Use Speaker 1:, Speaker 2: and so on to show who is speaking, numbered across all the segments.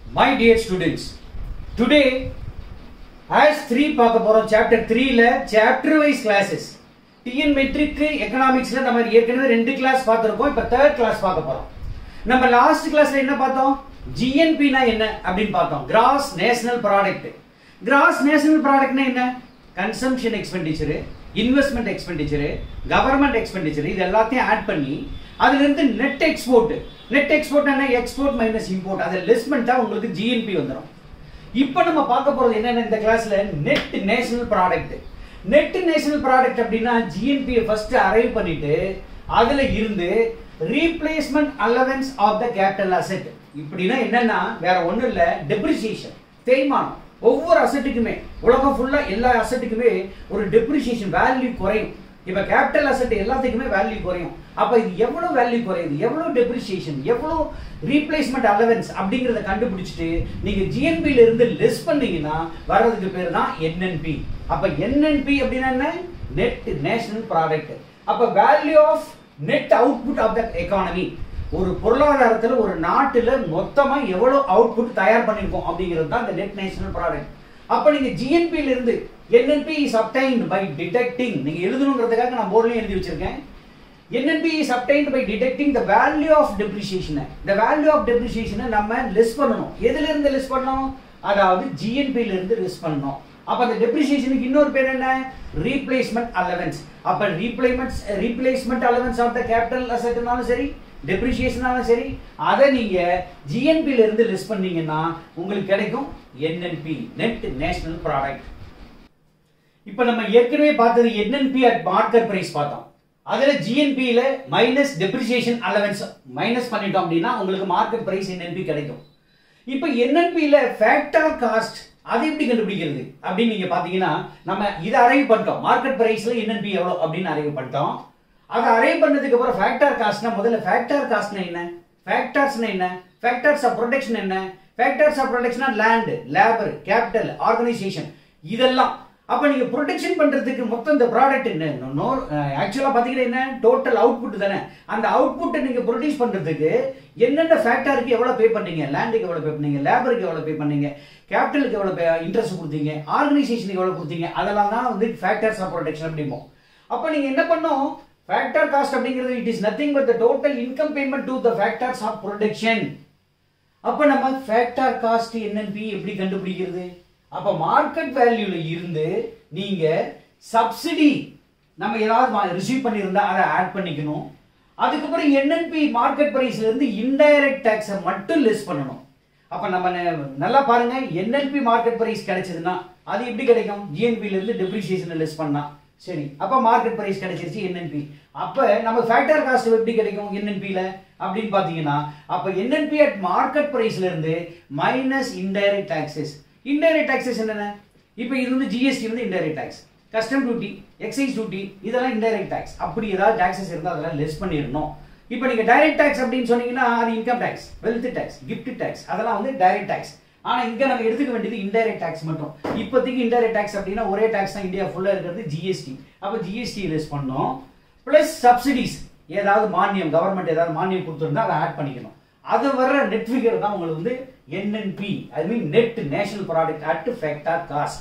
Speaker 1: My dear students, today as 3 பார்க்க போறோம் chapter 3ல chapter wise classes TN matric எக்கனாமிக்ஸ்ல நம்ம ஏற்கனவே ரெண்டு கிளாஸ் பார்த்திருக்கோம் இப்ப தேர்ட் கிளாஸ் பார்க்க போறோம் நம்ம லாஸ்ட் கிளாஸ்ல என்ன பார்த்தோம் ஜிஎன்பினா என்ன அப்படின்னு பார்த்தோம் gross national product gross national ப்ராடக்ட்னா என்ன consumption expenditure investment expenditure government expenditure இது எல்லாத்தையும் ஆட் பண்ணி அதுல இருந்து நெட் எக்ஸ்போர்ட் நெட் எக்ஸ்போர்ட் என்ன எக்ஸ்போர்ட் மைனஸ் இம்போர்ட் அதை லெஸ் பண்ணிட்டா உங்களுக்கு ஜிஎன்பி வந்துடும் இப்போ நம்ம பார்க்க போறது என்னன்னா இந்த கிளாஸ்ல net national product net national product அப்படின்னா ஜிஎன்பியை ஃபர்ஸ்ட் அரைவ் பண்ணிட்டு அதுல இருந்து replacement allowance of the capital asset இப்படின்னா என்னன்னா வேற ஒண்ணும் இல்ல டெப்ரிசியேஷன் தேய்மானம் ஒவ்வொரு அசெட்டுக்குமே உலகம் ஃபுல்லா எல்லா அசெட்டுக்குமே ஒரு டெப்ரிசியேஷன் வேல்யூ குறையும் இப்ப கேபிட்டல் அசெட் எல்லாத்துக்குமே வேல்யூ குறையும் அப்ப இது எவ்வளவு வேல்யூ குறையுது எவ்வளவு டெப்ரிசியேஷன் எவ்வளவு ரீப்ளேஸ்மெண்ட் அலவன்ஸ் அப்படிங்கறத கண்டுபிடிச்சிட்டு நீங்க ஜிஎன்பில இருந்து லெஸ் பண்ணீங்கன்னா வர்றதுக்கு பேர் தான் என்என்பி அப்ப என்என்பி அப்படின்னா என்ன நெட் நேஷனல் ப்ராடக்ட் அப்ப value of net output of the economy ஒரு பொருளாதாரத்துல ஒரு நாட்டுல மொத்தமா எவ்வளவு அவுட்புட் தயார் பண்ணிருக்கோம் அப்படிங்கிறது தான் இந்த நெட் நேஷனல் ப்ராடக்ட் அப்ப நீங்க ஜிஎன்பில இருந்து NNP is obtained by detecting நீங்க எழுதணுங்கிறதுக்காக நான் போர்ட்லயும் எழுதி வச்சிருக்கேன் NNP is obtained by detecting the value of depreciation. The value of depreciation நம்ம லெஸ் பண்ணணும் எதுல இருந்து லெஸ் பண்ணணும் அதாவது GNP ல இருந்து லெஸ் பண்ணணும் அப்ப அந்த டெப்ரிசியேஷனுக்கு இன்னொரு பேர் என்ன ரீப்ளேஸ்மெண்ட் அலவன்ஸ் அப்ப replacement replacement allowance of the capital அசெட்னாலும் சரி டெப்ரிசியேஷனாலும் சரி அதை நீங்க GNP ல இருந்து லெஸ் பண்ணீங்கன்னா உங்களுக்கு கிடைக்கும் NNP நெட் நேஷனல் ப்ராடக்ட் இப்ப நம்ம ஏற்கனவே பார்த்தது NNP அட் மார்க்கெட் பிரைஸ் பார்த்தோம் அதுல ஜிஎன்பியில மைனஸ் டெப்ரிசியேஷன் அலவன்ஸ் மைனஸ் பண்ணிட்டோம் அப்படின்னா உங்களுக்கு மார்க்கெட் பிரைஸ் என்என்பி கிடைக்கும் இப்போ என்என்பியில ஃபேக்டர் காஸ்ட் அதை எப்படி கண்டுபிடிக்கிறது அப்படின்னு நீங்க பாத்தீங்கன்னா நம்ம இதை அரைவ் பண்ணிட்டோம் மார்க்கெட் பிரைஸ்ல என்என்பி எவ்வளவு அப்படின்னு அரைவ் பண்ணிட்டோம் அதை அரைவ் பண்ணதுக்கு அப்புறம் ஃபேக்டர் காஸ்ட்னா முதல்ல ஃபேக்டர் காஸ்ட்னா என்ன ஃபேக்டர்ஸ்னா என்ன ஃபேக்டர்ஸ் ஆஃப் ப்ரொடக்ஷன் என்ன ஃபேக்டர்ஸ் ஆஃப் ப்ரொடக்ஷனா லேண்ட் லேபர் கேபிட்டல் ஆர்கனைசேஷன் இதெல்லாம் அப்ப நீங்க ப்ரொடெக்ஷன் பண்றதுக்கு மொத்தம் இந்த ப்ராடக்ட் என்ன ஆக்சுவலா பாத்தீங்கன்னா என்ன டோட்டல் அவுட்புட் தானே அந்த அவுட்புட்டை நீங்க ப்ரொடியூஸ் பண்றதுக்கு என்னென்ன ஃபேக்டருக்கு எவ்வளவு பே பண்ணீங்க லேண்டுக்கு எவ்வளவு பே பண்ணீங்க லேபருக்கு எவ்வளவு பே பண்ணீங்க கேபிட்டலுக்கு எவ்வளவு இன்ட்ரெஸ்ட் கொடுத்தீங்க ஆர்கனைசேஷனுக்கு எவ்வளவு கொடுத்தீங்க அதெல்லாம் தான் வந்து ஃபேக்டர்ஸ் ஆஃப் ப்ரொடெக்ஷன் அப்படிம்போம் அப்ப நீங்க என்ன பண்ணோம் ஃபேக்டர் காஸ்ட் அப்படிங்கிறது it is nothing but the total income payment to the factors of production அப்ப நம்ம ஃபேக்டர் காஸ்ட் என்னன்னு எப்படி கண்டுபிடிக்கிறது அப்ப மார்க்கெட் வேல்யூல இருந்து நீங்க சப்சிடி நம்ம ஏதாவது ரிசீவ் பண்ணியிருந்தா அதை ஆட் பண்ணிக்கணும் அதுக்கப்புறம் என்என்பி மார்க்கெட் பிரைஸ்ல இருந்து இன்டைரக்ட் டாக்ஸை மட்டும் லெஸ் பண்ணணும் அப்ப நம்ம நல்லா பாருங்க என்எல்பி மார்க்கெட் பிரைஸ் கிடைச்சதுன்னா அது எப்படி கிடைக்கும் ஜிஎன்பில இருந்து டெப்ரிசியேஷன் லெஸ் பண்ணா சரி அப்ப மார்க்கெட் பிரைஸ் கிடைச்சிருச்சு என்என்பி அப்ப நம்ம ஃபேக்டர் காஸ்ட் எப்படி கிடைக்கும் என்என்பில அப்படின்னு பாத்தீங்கன்னா அப்ப என்என்பி அட் மார்க்கெட் பிரைஸ்ல இருந்து minus indirect taxes indirect taxes என்னென்ன இப்போ இது வந்து ஜிஎஸ்டி வந்து indirect tax custom duty excise duty இதெல்லாம் இன்டைரக்ட் டாக்ஸ் அப்படி ஏதாவது டாக்ஸஸ் இருந்தால் அதெல்லாம் லெஸ் பண்ணிடணும் இப்போ நீங்க டைரக்ட் டாக்ஸ் அப்படின்னு சொன்னீங்கன்னா அது income tax wealth tax gift tax அதெல்லாம் வந்து டைரக்ட் டாக்ஸ் ஆனா இங்க நம்ம எடுத்துக்க வேண்டியது இன்டைரக்ட் டாக்ஸ் மட்டும் இப்போதைக்கு இன்டைரக்ட் டாக்ஸ் அப்படின்னா ஒரே டாக்ஸ் தான் இந்தியா ஃபுல்லா இருக்கிறது ஜிஎஸ்டி அப்போ ஜிஎஸ்டி லெஸ் பண்ணோம் பிளஸ் சப்சிடிஸ் ஏதாவது மானியம் கவர்மெண்ட் ஏதாவது மானியம் கொடுத்துருந்தா அதை ஆட் பண்ணிக்கணும் அது வர்ற நெட் ஃபிகர் தான் உங்களுக்கு வந்து NNP I mean net national product at factor cost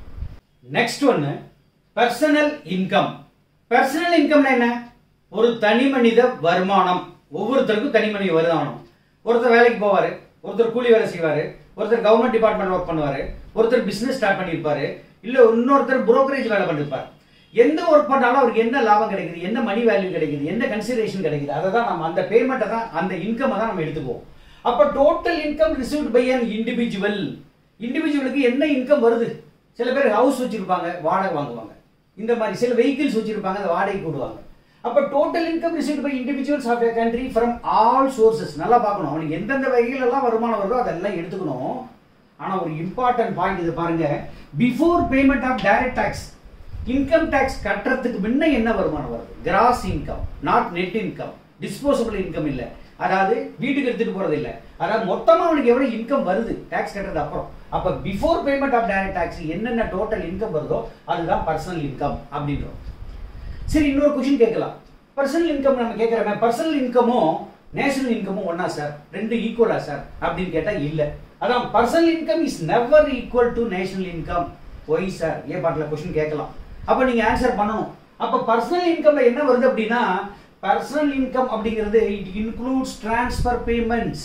Speaker 1: next ஒன்னு பர்சனல் இன்கம் பர்சனல் இன்கம்னா என்ன ஒரு தனி மனித வருமானம் ஒவ்வொருத்தருக்கும் தனி மனித வருமானம் ஒருத்தர் வேலைக்கு போவாரு ஒருத்தர் கூலி வேலை செய்வாரு ஒருத்தர் கவர்மெண்ட் டிபார்ட்மெண்ட் ஒர்க் பண்ணுவாரு ஒருத்தர் பிசினஸ் ஸ்டார்ட் பண்ணியிருப்பாரு இல்ல இன்னொருத்தர் புரோக்கரேஜ் வேலை பண்ணிருப்பாரு எந்த ஒர்க் பண்ணாலும் அவருக்கு என்ன லாபம் கிடைக்குது என்ன மணி வேல்யூ கிடைக்குது என்ன கன்சிடரேஷன் கிடைக்குது அதை தான் நம்ம அந்த பேமெண்ட்டை தான் அந்த இன்கம் தான் நம்ம எடுத்துக்குவோம் அப்ப total income received by an individual இண்டிவிஜுவலுக்கு என்ன இன்கம் வருது சில பேர் ஹவுஸ் வச்சிருப்பாங்க வாடகை வாங்குவாங்க இந்த மாதிரி சில வெஹிக்கிள்ஸ் வச்சிருப்பாங்க அந்த வாடகை கூடுவாங்க அப்ப total income received by individuals of a country from all sources நல்லா பார்க்கணும் அவனுக்கு எந்தெந்த வகையில் எல்லாம் வருமானம் வருதோ அதெல்லாம் எடுத்துக்கணும் ஆனா ஒரு இம்பார்ட்டன்ட் பாயிண்ட் இது பாருங்க before payment of direct tax income tax கட்டுறதுக்கு முன்ன என்ன வருமானம் வருது gross income not net income disposable income இல்ல அதாவது வீட்டுக்கு எடுத்துட்டு போறது இல்ல அதாவது மொத்தமா அவனுக்கு எவ்வளவு இன்கம் வருது டாக்ஸ் கட்டுறது அப்புறம் அப்ப before payment of direct tax என்னென்ன டோட்டல் இன்கம் வருதோ அதுதான் பர்சனல் இன்கம் அப்படின்றோம் சரி இன்னொரு கொஸ்டின் கேட்கலாம் பர்சனல் இன்கம் நம்ம கேட்கிறோமே பர்சனல் இன்கமும் நேஷனல் இன்கமும் ஒன்னா சார் ரெண்டு ஈக்குவலா சார் அப்படின்னு கேட்டா இல்ல அதான் personal income is never equal to national income why sir a bottle question கேட்கலாம் அப்ப நீங்க ஆன்சர் பண்ணணும் அப்ப பர்சனல் இன்கம்ல என்ன வருது அப்படின்னா பர்சனல் இன்கம் அப்படிங்கிறது it includes transfer payments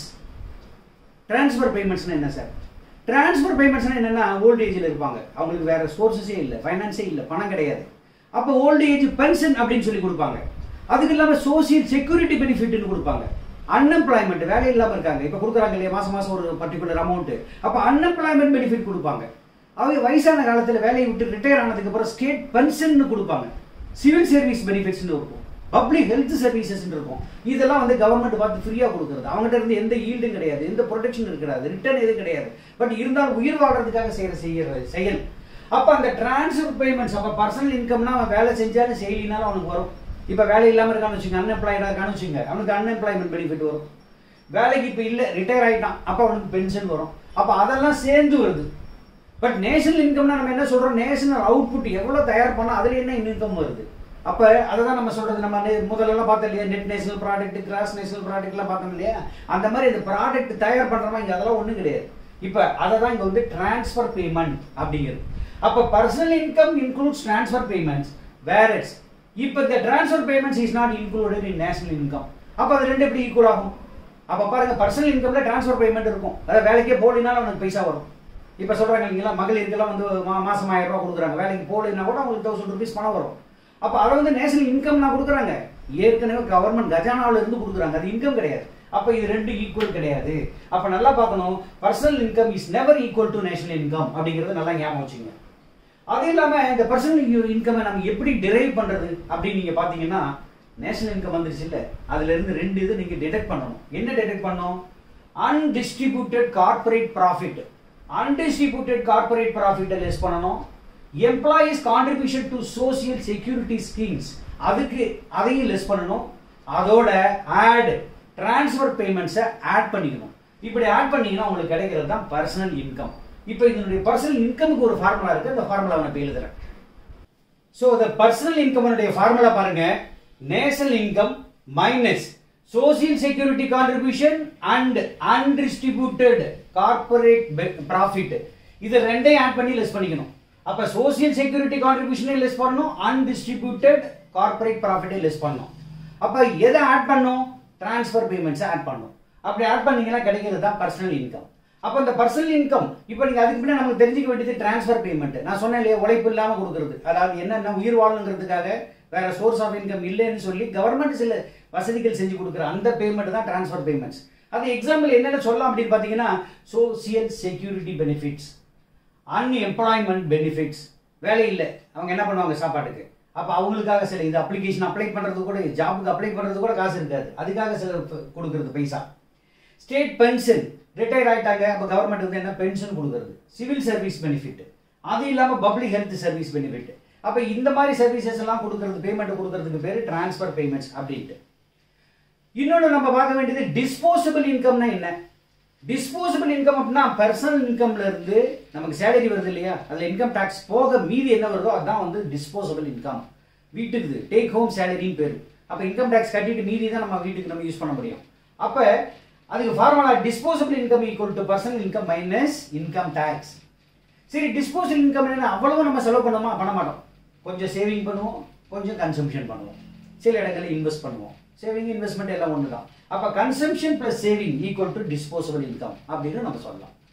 Speaker 1: transfer பேமெண்ட்ஸ்னா என்ன சார் டிரான்ஸ்ஃபர் பேமெண்ட்ஸ்னா என்னன்னா ஓல்ட் ஏஜில் இருப்பாங்க அவங்களுக்கு வேற சோர்சஸே இல்லை ஃபைனான்ஸே இல்லை பணம் கிடையாது அப்போ ஓல்ட் ஏஜ் பென்ஷன் அப்படின்னு சொல்லி கொடுப்பாங்க அதுக்கு இல்லாமல் சோசியல் செக்யூரிட்டி பெனிஃபிட்னு கொடுப்பாங்க அன்எம்ப்ளாய்மெண்ட் வேலை இல்லாமல் இருக்காங்க இப்போ கொடுக்குறாங்க இல்லையா மாசம் மாசம் ஒரு பர்டிகுலர் அமௌண்ட் அப்போ அன்எம்ப்ளாய்மெண்ட் பெனிஃபிட் கொடுப்பாங்க அவங்க வயசான காலத்தில் வேலையை விட்டு ரிட்டையர் ஆனதுக்கு அப்புறம் ஸ்டேட் பென்ஷன் கொடுப்பாங்க சிவில் சர்வீஸ் பெனிஃபிட்ஸ்னு இருக்கும் பப்ளிக் ஹெல்த் சர்வீசஸ் இருக்கும் இதெல்லாம் வந்து கவர்மெண்ட் பார்த்து ஃப்ரீயா கொடுக்குறது அவங்ககிட்ட இருந்து எந்த ஈல்டும் கிடையாது எந்த ப்ரொடெக்ஷன் கிடையாது ரிட்டர்ன் எதுவும் கிடையாது பட் இருந்தாலும் உயிர் வாழ்றதுக்காக செய்யற செய்யற செயல் அப்ப அந்த டிரான்ஸ்ஃபர் பேமெண்ட்ஸ் அப்ப பர்சனல் இன்கம்னா அவன் வேலை செஞ்சாலும் செய்யலினாலும் அவனுக்கு வரும் இப்ப வேலை இல்லாம இருக்கான்னு வச்சுங்க அன்எம்ப்ளாய்டா இருக்கான்னு வச்சுங்க அவனுக்கு அன்எம்ப்ளாய்மெண்ட் பெனிஃபிட் வரும் வேலைக்கு இப்ப இல்ல ரிட்டையர் ஆயிட்டான் அப்ப அவனுக்கு பென்ஷன் வரும் அப்ப அதெல்லாம் சேர்ந்து வருது பட் நேஷனல் இன்கம்னா நம்ம என்ன சொல்றோம் நேஷனல் அவுட்புட் எவ்வளவு தயார் பண்ணா அதுல என்ன இன்கம் வருது அப்ப அதை தான் நம்ம சொல்றது நம்ம நெ- முதல்ல எல்லாம் பார்த்தோம் இல்லையா net national product gross national product எல்லாம் பார்த்தோம் இல்லையா அந்த மாதிரி இந்த ப்ராடக்ட் தயார் பண்றோமா இங்க அதெல்லாம் ஒண்ணும் கிடையாது இப்ப அதை தான் இங்க வந்து டிரான்ஸ்ஃபர் பேமெண்ட் அப்படிங்கிறது அப்ப personal income includes transfer payments whereas இப்ப இந்த transfer payments is not included in national income அப்ப அது ரெண்டு எப்படி ஈக்குவல் ஆகும் அப்ப பாருங்க பர்சனல் இன்கம்ல டிரான்ஸ்ஃபர் பேமெண்ட் இருக்கும் அதாவது வேலைக்கே போலினாலும் அவனுக்கு பைசா வரும் இப்ப சொல்றாங்க இல்லைங்களா மகளிருக்கெல்லாம் வந்து மா- மாசம் ஆயிரம் ரூபாய் கொடுக்குறாங்க வேலைக்கு போலினா கூட அவங்களுக்கு தௌசண்ட் ருபீஸ் பணம் வரும் அப்ப அதை வந்து நேஷனல் இன்கம்னா கொடுக்குறாங்க ஏற்கனவே கவர்மெண்ட் கஜானால இருந்து கொடுக்குறாங்க அது இன்கம் கிடையாது அப்ப இது ரெண்டு ஈக்குவல் கிடையாது அப்ப நல்லா பார்க்கணும் personal income is never equal to national income அப்படிங்கறது நல்லா ஞாபகம் வச்சுங்க அது இல்லாம இந்த பர்சனல் இன்கம் நம்ம எப்படி டிரைவ் பண்றது அப்படின்னு நீங்க பாத்தீங்கன்னா நேஷனல் இன்கம் வந்துருச்சு இல்ல அதுல இருந்து ரெண்டு இது நீங்க டிடெக்ட் பண்ணணும் என்ன டிடெக்ட் பண்ணணும் undistributed corporate profit undistributed corporate ப்ராஃபிட்டை லெஸ் பண்ணணும் employees contribution to social security schemes அதுக்கு அதையும் லெஸ் பண்ணணும் அதோட ஆட் டிரான்ஸ்ஃபர் பேமெண்ட்ஸை ஆட் பண்ணிக்கணும் இப்படி ஆட் பண்ணீங்கன்னா உங்களுக்கு கிடைக்கிறது தான் பர்சனல் இன்கம் இப்போ இதனுடைய பர்சனல் இன்கமுக்கு ஒரு ஃபார்முலா இருக்கு அந்த ஃபார்முலா நான் இப்ப எழுதுறேன் ஸோ the பர்சனல் இன்கம்னுடைய ஃபார்முலா பாருங்க national income minus social security contribution and undistributed corporate profit இது ரெண்டையும் ஆட் பண்ணி லெஸ் பண்ணிக்கணும் அப்ப சோசியல் செக்யூரிட்டி கான்ட்ரிபியூஷனை லெஸ் பண்ணணும் அன்டிஸ்ட்ரிபியூட்டட் கார்பரேட் ப்ராஃபிட்டை லெஸ் பண்ணணும் அப்ப எதை ஆட் பண்ணும் டிரான்ஸ்ஃபர் பேமெண்ட்ஸை ஆட் பண்ணும் அப்படி ஆட் பண்ணீங்கன்னா கிடைக்கிறது தான் பர்சனல் இன்கம் அப்ப இந்த பர்சனல் இன்கம் இப்போ நீங்க அதுக்கு முன்னாடி நமக்கு தெரிஞ்சுக்க வேண்டியது டிரான்ஸ்ஃபர் பேமெண்ட் நான் சொன்னேன் இல்லையா உழைப்பு இல்லாம கொடுக்கறது அதாவது என்னென்ன உயிர் வாழணுங்கிறதுக்காக வேற சோர்ஸ் ஆஃப் இன்கம் இல்லைன்னு சொல்லி கவர்மெண்ட் சில வசதிகள் செஞ்சு கொடுக்குற அந்த பேமெண்ட் தான் டிரான்ஸ்ஃபர் பேமெண்ட்ஸ் அது எக்ஸாம்பிள் என்னென்ன சொல்லலாம் அப்படின்னு பார்த்தீங்கன்னா social security benefits unemployment benefits வேலை இல்லை அவங்க என்ன பண்ணுவாங்க சாப்பாட்டுக்கு அப்போ அவங்களுக்காக சில இது அப்ளிகேஷன் அப்ளை பண்ணுறது கூட ஜாபுக்கு அப்ளை பண்ணுறது கூட காசு இருக்காது அதுக்காக சில ப- கொடுக்கறது பைசா ஸ்டேட் பென்ஷன் ரிட்டையர் ஆயிட்டாங்க அப்போ கவர்மெண்ட் வந்து என்ன பென்ஷன் கொடுக்கறது சிவில் சர்வீஸ் பெனிஃபிட் அது இல்லாமல் பப்ளிக் ஹெல்த் சர்வீஸ் பெனிஃபிட் அப்போ இந்த மாதிரி சர்வீசஸ் எல்லாம் கொடுக்கறது பேமெண்ட் கொடுக்கறதுக்கு பேர் டிரான்ஸ்ஃபர் பேமெண்ட்ஸ் அப்படின்ட்டு இன்னொன்று நம்ம பார்க்க வேண்டியது டிஸ்போசபிள் இன்கம்னா என்ன டிஸ்போசபிள் இன்கம் அப்படின்னா பர்சனல் இன்கம்ல இருந்து நமக்கு சேலரி வருது இல்லையா அதுல இன்கம் டாக்ஸ் போக மீதி என்ன வருதோ அதுதான் வந்து டிஸ்போசபிள் இன்கம் வீட்டுக்கு டேக் ஹோம் சேலரின்னு பேரு அப்ப இன்கம் டாக்ஸ் கட்டிட்டு மீதி தான் நம்ம வீட்டுக்கு நம்ம யூஸ் பண்ண முடியும் அப்ப அதுக்கு formula disposable income equal to personal income minus income tax சரி டிஸ்போசல் இன்கம் என்ன அவ்வளவு நம்ம செலவு பண்ணுமா பண்ண மாட்டோம் கொஞ்சம் சேவிங் பண்ணுவோம் கொஞ்சம் கன்சம்ஷன் பண்ணுவோம் சில இடங்களில் இன்வெஸ்ட் பண்ணுவோம் சேவிங் இன்வெஸ்ட்மெண்ட் எல்லாம் ஒன்று தான் அப்போ consumption plus saving equal to disposable income அப்படின்னு நம்ம சொல்லலாம்